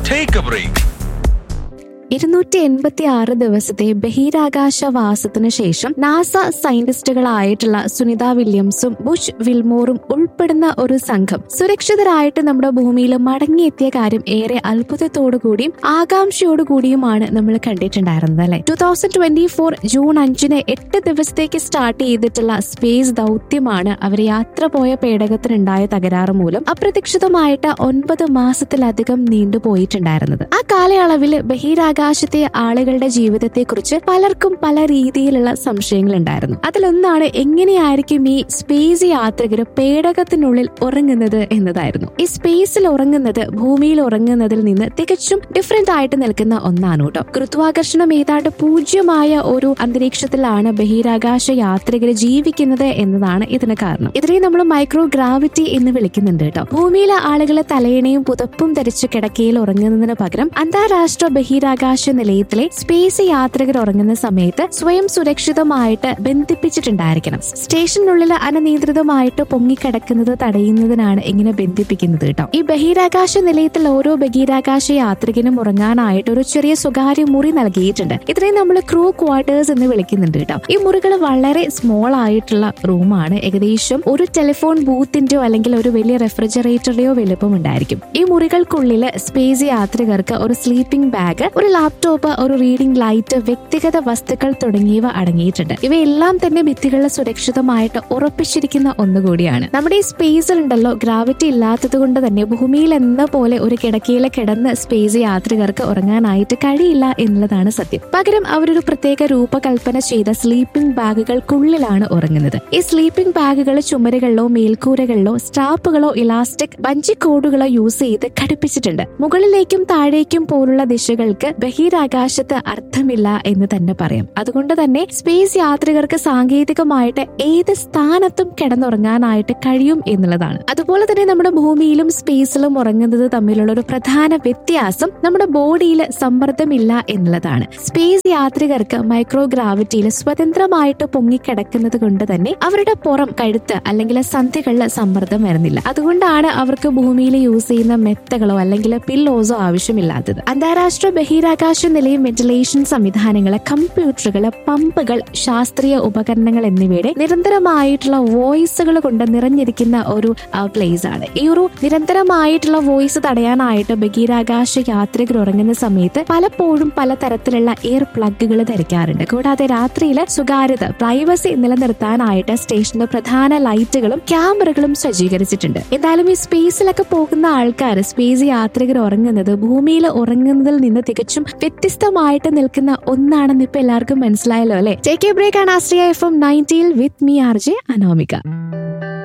Take a break. ഇരുന്നൂറ്റി എൺപത്തി ആറ് ദിവസത്തെ ബഹിരാകാശവാസത്തിനു ശേഷം നാസ സയന്റിസ്റ്റുകളായിട്ടുള്ള സുനിത വില്യംസും ബുഷ് വിൽമോറും ഉൾപ്പെടുന്ന ഒരു സംഘം സുരക്ഷിതരായിട്ട് നമ്മുടെ ഭൂമിയിൽ മടങ്ങിയെത്തിയ കാര്യം ഏറെ അത്ഭുതത്തോടുകൂടിയും ആകാംക്ഷയോടുകൂടിയുമാണ് നമ്മൾ കണ്ടിട്ടുണ്ടായിരുന്നത് അല്ലെ two thousand twenty four June അഞ്ചിന് എട്ട് ദിവസത്തേക്ക് സ്റ്റാർട്ട് ചെയ്തിട്ടുള്ള സ്പേസ് ദൗത്യമാണ് അവർ യാത്ര പോയ പേടകത്തിനുണ്ടായ തകരാറ് മൂലം അപ്രതീക്ഷിതമായിട്ട് ഒൻപത് മാസത്തിലധികം നീണ്ടുപോയിട്ടുണ്ടായിരുന്നത് ആ കാലയളവിൽ ബഹിരാകാശത്തെ ആളുകളുടെ ജീവിതത്തെക്കുറിച്ച് പലർക്കും പല രീതിയിലുള്ള സംശയങ്ങൾ ഉണ്ടായിരുന്നു അതിലൊന്നാണ് എങ്ങനെയായിരിക്കും ഈ സ്പേസ് യാത്രികർ പേടകത്തിനുള്ളിൽ ഉറങ്ങുന്നത് എന്നതായിരുന്നു ഈ സ്പേസിൽ ഉറങ്ങുന്നത് ഭൂമിയിൽ ഉറങ്ങുന്നതിൽ നിന്ന് തികച്ചും ഡിഫറെന്റ് ആയിട്ട് നിൽക്കുന്ന ഒന്നാണ് കേട്ടോ ഗുരുത്വാകർഷണം ഏതാണ്ട് പൂജ്യമായ ഒരു അന്തരീക്ഷത്തിലാണ് ബഹിരാകാശ യാത്രികർ ജീവിക്കുന്നത് എന്നതാണ് ഇതിന് കാരണം ഇതിനെ നമ്മൾ മൈക്രോ ഗ്രാവിറ്റി എന്ന് വിളിക്കുന്നുണ്ട് കേട്ടോ ഭൂമിയിലെ ആളുകളെ തലയണയും പുതപ്പും ധരിച്ച് കിടക്കയിൽ ഉറങ്ങുന്നതിന് പകരം അന്താരാഷ്ട്ര ബഹിരാകാശ നിലയത്തിലെ സ്പേസ് യാത്രികർ ഉറങ്ങുന്ന സമയത്ത് സ്വയം സുരക്ഷിതമായിട്ട് ബന്ധിപ്പിച്ചിട്ടുണ്ടായിരിക്കണം സ്റ്റേഷനുള്ളിൽ അനനിയന്ത്രിതമായിട്ട് പൊങ്ങിക്കിടക്കുന്നത് തടയുന്നതിനാണ് ഇങ്ങനെ ബന്ധിപ്പിക്കുന്നത് കേട്ടോ ഈ ബഹിരാകാശ നിലയത്തിൽ ഓരോ ബഹിരാകാശ യാത്രികനും ഉറങ്ങാനായിട്ട് ഒരു ചെറിയ സ്വകാര്യ മുറി നൽകിയിട്ടുണ്ട് ഇതിനെ നമ്മൾ ക്രൂ ക്വാർട്ടേഴ്സ് എന്ന് വിളിക്കുന്നുണ്ട് കേട്ടോ ഈ മുറികൾ വളരെ സ്മോൾ ആയിട്ടുള്ള റൂമാണ് ഏകദേശം ഒരു ടെലിഫോൺ ബൂത്തിന്റെയോ അല്ലെങ്കിൽ ഒരു വലിയ റെഫ്രിജറേറ്ററിന്റെയോ വലുപ്പം ഉണ്ടായിരിക്കും ഈ മുറികൾക്കുള്ളിൽ സ്പേസ് യാത്രികർക്ക് ഒരു സ്ലീപ്പിംഗ് ബാഗ് ഒരു ലാപ്ടോപ്പ് ഒരു റീഡിംഗ് ലൈറ്റ് വ്യക്തിഗത വസ്തുക്കൾ തുടങ്ങിയവ അടങ്ങിയിട്ടുണ്ട് ഇവയെല്ലാം തന്നെ ഭിത്തികളിൽ സുരക്ഷിതമായിട്ട് ഉറപ്പിച്ചിരിക്കുന്ന ഒന്നുകൂടിയാണ് നമ്മുടെ ഈ സ്പേസിൽ ഉണ്ടല്ലോ ഗ്രാവിറ്റി ഇല്ലാത്തത് കൊണ്ട് തന്നെ ഭൂമിയിൽ എന്ന പോലെ ഒരു കിടക്കയിൽ കിടന്ന് സ്പേസ് യാത്രികർക്ക് ഉറങ്ങാനായിട്ട് കഴിയില്ല എന്നുള്ളതാണ് സത്യം പകരം അവരൊരു പ്രത്യേക രൂപകൽപ്പന ചെയ്ത സ്ലീപ്പിംഗ് ബാഗുകൾക്കുള്ളിലാണ് ഉറങ്ങുന്നത് ഈ സ്ലീപ്പിംഗ് ബാഗുകൾ ചുമരുകളിലോ മേൽക്കൂരകളിലോ സ്റ്റാപ്പുകളോ ഇലാസ്റ്റിക് ബഞ്ചി കോഡുകളോ യൂസ് ചെയ്ത് ഘടിപ്പിച്ചിട്ടുണ്ട് മുകളിലേക്കും താഴേക്കും പോലുള്ള ദിശകൾക്ക് ബഹിരാകാശത്ത് അർത്ഥമില്ല എന്ന് തന്നെ പറയാം അതുകൊണ്ട് തന്നെ സ്പേസ് യാത്രികർക്ക് സാങ്കേതികമായിട്ട് ഏത് സ്ഥാനത്തും കിടന്നുറങ്ങാനായിട്ട് കഴിയും എന്നുള്ളതാണ് അതുപോലെ തന്നെ നമ്മുടെ ഭൂമിയിലും സ്പേസിലും ഉറങ്ങുന്നത് തമ്മിലുള്ള ഒരു പ്രധാന വ്യത്യാസം നമ്മുടെ ബോഡിയിൽ സമ്മർദ്ദമില്ല എന്നുള്ളതാണ് സ്പേസ് യാത്രികർക്ക് മൈക്രോ ഗ്രാവിറ്റിയിൽ സ്വതന്ത്രമായിട്ട് പൊങ്ങിക്കിടക്കുന്നത് കൊണ്ട് തന്നെ അവരുടെ പുറം കഴുത്ത് അല്ലെങ്കിൽ സന്ധികളിൽ സമ്മർദ്ദം വരുന്നില്ല അതുകൊണ്ടാണ് അവർക്ക് ഭൂമിയിൽ യൂസ് ചെയ്യുന്ന മെത്തകളോ അല്ലെങ്കിൽ പില്ലോസോ ആവശ്യമില്ലാത്തത് അന്താരാഷ്ട്ര ബഹിരാകാശ നിലയം വെന്റിലേഷൻ സംവിധാനങ്ങള് കമ്പ്യൂട്ടറുകള് പമ്പുകൾ ശാസ്ത്രീയ ഉപകരണങ്ങൾ എന്നിവയുടെ നിരന്തരമായിട്ടുള്ള വോയിസുകൾ കൊണ്ട് നിറഞ്ഞിരിക്കുന്ന ഒരു പ്ലേസ് ആണ് ഈ ഒരു നിരന്തരമായിട്ടുള്ള വോയിസ് തടയാനായിട്ട് ബഹിരാകാശ യാത്രികർ ഉറങ്ങുന്ന സമയത്ത് പലപ്പോഴും പലതരത്തിലുള്ള എയർ പ്ലഗുകൾ ധരിക്കാറുണ്ട് കൂടാതെ രാത്രിയിലെ സ്വകാര്യത പ്രൈവസി നിലനിർത്താനായിട്ട് സ്റ്റേഷന്റെ പ്രധാന ലൈറ്റുകളും ക്യാമറകളും സജ്ജീകരിച്ചിട്ടുണ്ട് എന്തായാലും ഈ സ്പേസിലൊക്കെ പോകുന്ന ആൾക്കാർ സ്പേസ് യാത്രികർ ഉറങ്ങുന്നത് ഭൂമിയിൽ ഉറങ്ങുന്നതിൽ നിന്ന് തികച്ചും വ്യത്യസ്തമായിട്ട് നിൽക്കുന്ന ഒന്നാണെന്ന് ഇപ്പൊ എല്ലാവർക്കും മനസ്സിലായല്ലോ അല്ലെ ടേക്ക് എ ബ്രേക്ക് ആണ് ആശ്രയ എഫ് എം നയൻറ്റിയിൽ with me R J Anomika